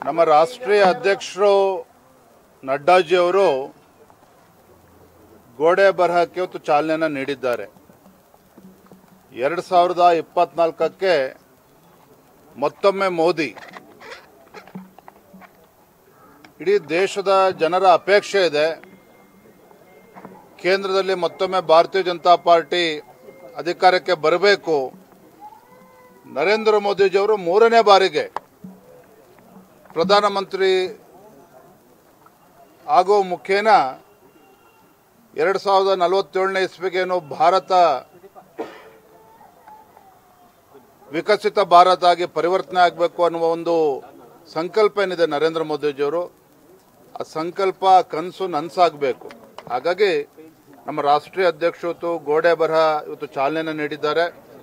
ನಮ್ಮ ರಾಷ್ಟ್ರೀಯ ಅಧ್ಯಕ್ಷರು ನಡ್ಡಾಜಿಯವರು ಗೋಡೆ ಬರಹಕ್ಕೆ ಇವತ್ತು ಚಾಲನೆಯನ್ನು ನೀಡಿದ್ದಾರೆ ಎರಡು ಸಾವಿರದ ಇಪ್ಪತ್ನಾಲ್ಕಕ್ಕೆ ಮತ್ತೊಮ್ಮೆ ಮೋದಿ ಇಡೀ ದೇಶದ ಜನರ ಅಪೇಕ್ಷೆ ಇದೆ ಕೇಂದ್ರದಲ್ಲಿ ಮತ್ತೊಮ್ಮೆ ಭಾರತೀಯ ಜನತಾ ಪಾರ್ಟಿ ಅಧಿಕಾರಕ್ಕೆ ಬರಬೇಕು ನರೇಂದ್ರ ಮೋದಿಜಿಯವರು ಮೂರನೇ ಬಾರಿಗೆ ಪ್ರಧಾನಮಂತ್ರಿ ಆಗೋ ಮುಖೇನ ಎರಡು ಸಾವಿರದ ನಲವತ್ತೇಳನೇ ಇಸ್ವಿಗೇನು ಭಾರತ ವಿಕಸಿತ ಭಾರತ ಆಗಿ ಪರಿವರ್ತನೆ ಆಗಬೇಕು ಅನ್ನುವ ಒಂದು ಸಂಕಲ್ಪ ಏನಿದೆ ನರೇಂದ್ರ ಮೋದಿಜಿಯವರು ಆ ಸಂಕಲ್ಪ ಕನಸು ನನಸಾಗಬೇಕು ಹಾಗಾಗಿ ನಮ್ಮ ರಾಷ್ಟ್ರೀಯ ಅಧ್ಯಕ್ಷರು ಇವತ್ತು ಗೋಡೆ ಬರಹ ಇವತ್ತು ಚಾಲನೆಯನ್ನು ನೀಡಿದ್ದಾರೆ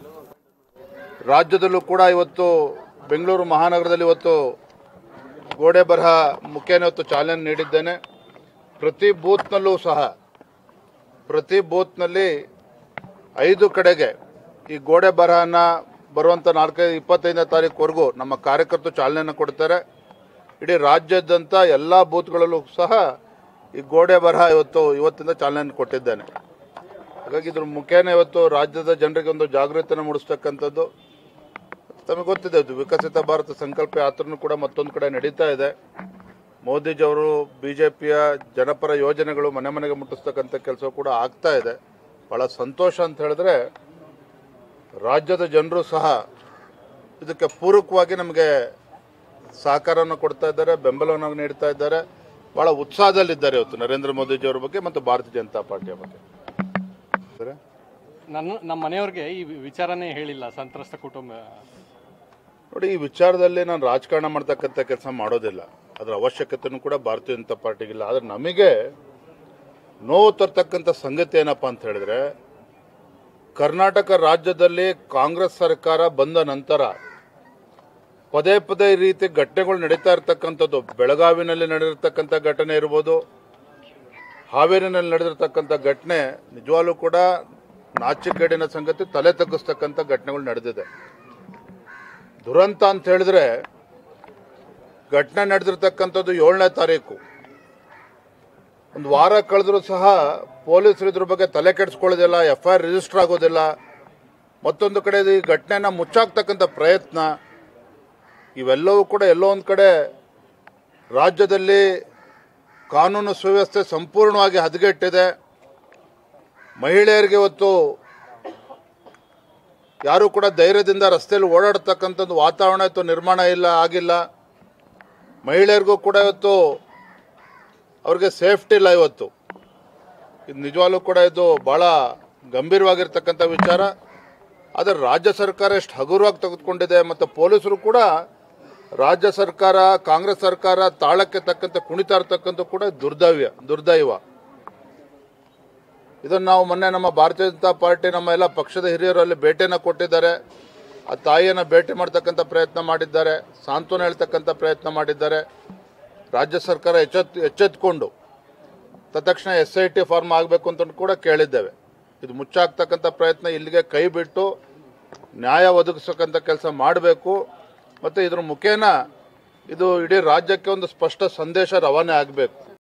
ರಾಜ್ಯದಲ್ಲೂ ಕೂಡ ಇವತ್ತು ಬೆಂಗಳೂರು ಮಹಾನಗರದಲ್ಲಿ ಇವತ್ತು ಗೋಡೆ ಬರಹ ಮುಖೇನ ಇವತ್ತು ಚಾಲನೆ ನೀಡಿದ್ದೇನೆ ಪ್ರತಿ ಬೂತ್ನಲ್ಲೂ ಸಹ ಪ್ರತಿ ಬೂತ್ನಲ್ಲಿ ಐದು ಕಡೆಗೆ ಈ ಗೋಡೆ ಬರಹನ ಬರುವಂಥ ನಾಲ್ಕೈದು ಇಪ್ಪತ್ತೈದನೇ ತಾರೀಕುವರೆಗೂ ನಮ್ಮ ಕಾರ್ಯಕರ್ತರು ಚಾಲನೆಯನ್ನು ಕೊಡ್ತಾರೆ ಇಡೀ ರಾಜ್ಯಾದ್ಯಂತ ಎಲ್ಲ ಬೂತ್ಗಳಲ್ಲೂ ಸಹ ಈ ಗೋಡೆ ಬರಹ ಇವತ್ತು ಇವತ್ತಿಂದ ಚಾಲನೆಯನ್ನು ಕೊಟ್ಟಿದ್ದೇನೆ ಹಾಗಾಗಿ ಇದ್ರ ಮುಖೇನ ಇವತ್ತು ರಾಜ್ಯದ ಜನರಿಗೆ ಒಂದು ಜಾಗೃತಿಯನ್ನು ಮೂಡಿಸ್ತಕ್ಕಂಥದ್ದು ತಮಗೆ ಗೊತ್ತಿದೆ ಇದು ವಿಕಸಿತ ಭಾರತ ಸಂಕಲ್ಪ ಯಾತ್ರೆನೂ ಕೂಡ ಮತ್ತೊಂದು ಕಡೆ ನಡೀತಾ ಇದೆ ಮೋದಿಜಿಯವರು ಬಿಜೆಪಿಯ ಜನಪರ ಯೋಜನೆಗಳು ಮನೆ ಮನೆಗೆ ಮುಟ್ಟಿಸ್ತಕ್ಕಂಥ ಕೆಲಸ ಕೂಡ ಆಗ್ತಾ ಇದೆ ಬಹಳ ಸಂತೋಷ ಅಂತ ಹೇಳಿದ್ರೆ ರಾಜ್ಯದ ಜನರು ಸಹ ಇದಕ್ಕೆ ಪೂರಕವಾಗಿ ನಮಗೆ ಸಹಕಾರವನ್ನು ಕೊಡ್ತಾ ಇದ್ದಾರೆ ಬೆಂಬಲವನ್ನು ನೀಡ್ತಾ ಇದ್ದಾರೆ ಬಹಳ ಉತ್ಸಾಹದಲ್ಲಿದ್ದಾರೆ ಇವತ್ತು ನರೇಂದ್ರ ಮೋದಿಜಿಯವರ ಬಗ್ಗೆ ಮತ್ತು ಭಾರತೀಯ ಜನತಾ ಪಾರ್ಟಿಯ ಬಗ್ಗೆ ಸರಿ? ನನ್ನ ನಮ್ಮ ಮನೆಯವ್ರಿಗೆ ಈ ವಿಚಾರನೇ ಹೇಳಿಲ್ಲ ಸಂತ್ರಸ್ತ ಕುಟುಂಬ ನೋಡಿ ಈ ವಿಚಾರದಲ್ಲಿ ನಾನು ರಾಜಕಾರಣ ಮಾಡ್ತಕ್ಕಂಥ ಕೆಲಸ ಮಾಡೋದಿಲ್ಲ ಅದರ ಅವಶ್ಯಕತೆನೂ ಕೂಡ ಭಾರತೀಯ ಜನತಾ ಪಾರ್ಟಿಗಿಲ್ಲ ಆದರೆ ನಮಗೆ ನೋವು ತರ್ತಕ್ಕಂಥ ಸಂಗತಿ ಏನಪ್ಪ ಅಂತ ಹೇಳಿದ್ರೆ ಕರ್ನಾಟಕ ರಾಜ್ಯದಲ್ಲಿ ಕಾಂಗ್ರೆಸ್ ಸರ್ಕಾರ ಬಂದ ನಂತರ ಪದೇ ಪದೇ ಈ ರೀತಿ ಘಟನೆಗಳು ನಡೀತಾ ಇರ್ತಕ್ಕಂಥದ್ದು ಬೆಳಗಾವಿನಲ್ಲಿ ನಡೆದಿರ್ತಕ್ಕಂಥ ಘಟನೆ ಇರ್ಬೋದು ಹಾವೇರಿನಲ್ಲಿ ನಡೆದಿರ್ತಕ್ಕಂಥ ಘಟನೆ ನಿಜವಾಗ್ಲೂ ಕೂಡ ನಾಚಿಕೆಗೇಡಿನ ಸಂಗತಿ ತಲೆ ತಗ್ಗಿಸ್ತಕ್ಕಂಥ ಘಟನೆಗಳು ನಡೆದಿದೆ ದುರಂತ ಅಂತ ಹೇಳಿದ್ರೆ ಘಟನೆ ನಡೆದಿರ್ತಕ್ಕಂಥದ್ದು ಏಳನೇ ತಾರೀಕು ಒಂದು ವಾರ ಕಳೆದ್ರೂ ಸಹ ಪೊಲೀಸರು ಇದ್ರ ಬಗ್ಗೆ ತಲೆ ಕೆಡಿಸ್ಕೊಳ್ಳೋದಿಲ್ಲ ಎಫ್ ಐ ಆರ್ ರಿಜಿಸ್ಟರ್ ಆಗೋದಿಲ್ಲ ಮತ್ತೊಂದು ಕಡೆ ಈ ಘಟನೆನ ಮುಚ್ಚಾಕ್ತಕ್ಕಂಥ ಪ್ರಯತ್ನ ಇವೆಲ್ಲವೂ ಕೂಡ ಎಲ್ಲೋ ಒಂದು ಕಡೆ ರಾಜ್ಯದಲ್ಲಿ ಕಾನೂನು ಸುವ್ಯವಸ್ಥೆ ಸಂಪೂರ್ಣವಾಗಿ ಹದಗೆಟ್ಟಿದೆ ಮಹಿಳೆಯರಿಗೆ ಇವತ್ತು ಯಾರು ಕೂಡ ಧೈರ್ಯದಿಂದ ರಸ್ತೆಯಲ್ಲಿ ಓಡಾಡ್ತಕ್ಕಂಥದ್ದು ವಾತಾವರಣ ಇವತ್ತು ನಿರ್ಮಾಣ ಇಲ್ಲ ಆಗಿಲ್ಲ ಮಹಿಳೆಯರಿಗೂ ಕೂಡ ಇವತ್ತು ಅವ್ರಿಗೆ ಸೇಫ್ಟಿ ಇಲ್ಲ ಇವತ್ತು ಇದು ನಿಜವಾಗ್ಲೂ ಕೂಡ ಇದು ಭಾಳ ಗಂಭೀರವಾಗಿರ್ತಕ್ಕಂಥ ವಿಚಾರ ಆದರೆ ರಾಜ್ಯ ಸರ್ಕಾರ ಎಷ್ಟು ಹಗುರವಾಗಿ ತೆಗೆದುಕೊಂಡಿದೆ ಮತ್ತು ಪೊಲೀಸರು ಕೂಡ ರಾಜ್ಯ ಸರ್ಕಾರ ಕಾಂಗ್ರೆಸ್ ಸರ್ಕಾರ ತಾಳಕ್ಕೆ ತಕ್ಕಂತೆ ಕುಣಿತಾ ಇರ್ತಕ್ಕಂಥ ಕೂಡ ದುರ್ದೈವ ದುರ್ದೈವ ಇದನ್ನು ನಾವು ಮೊನ್ನೆ ನಮ್ಮ ಭಾರತೀಯ ಜನತಾ ಪಾರ್ಟಿ ನಮ್ಮ ಎಲ್ಲ ಪಕ್ಷದ ಹಿರಿಯರು ಅಲ್ಲಿ ಭೇಟಿಯನ್ನು ಕೊಟ್ಟಿದ್ದಾರೆ ಆ ತಾಯಿಯನ್ನು ಭೇಟಿ ಮಾಡ್ತಕ್ಕಂಥ ಪ್ರಯತ್ನ ಮಾಡಿದ್ದಾರೆ ಸಾಂತ್ವನ ಹೇಳ್ತಕ್ಕಂಥ ಪ್ರಯತ್ನ ಮಾಡಿದ್ದಾರೆ ರಾಜ್ಯ ಸರ್ಕಾರ ಎಚ್ಚೆತ್ ಎಚ್ಚೆತ್ಕೊಂಡು ತತ್ಕ್ಷಣ ಎಸ್ ಐ ಟಿ ಫಾರ್ಮ್ ಆಗಬೇಕು ಅಂತ ಕೂಡ ಕೇಳಿದ್ದೇವೆ ಇದು ಮುಚ್ಚಾಕ್ತಕ್ಕಂಥ ಪ್ರಯತ್ನ ಇಲ್ಲಿಗೆ ಕೈ ಬಿಟ್ಟು ನ್ಯಾಯ ಒದಗಿಸತಕ್ಕಂಥ ಕೆಲಸ ಮಾಡಬೇಕು ಮತ್ತು ಇದ್ರ ಮುಖೇನ ಇದು ಇಡೀ ರಾಜ್ಯಕ್ಕೆ ಒಂದು ಸ್ಪಷ್ಟ ಸಂದೇಶ ರವಾನೆ ಆಗಬೇಕು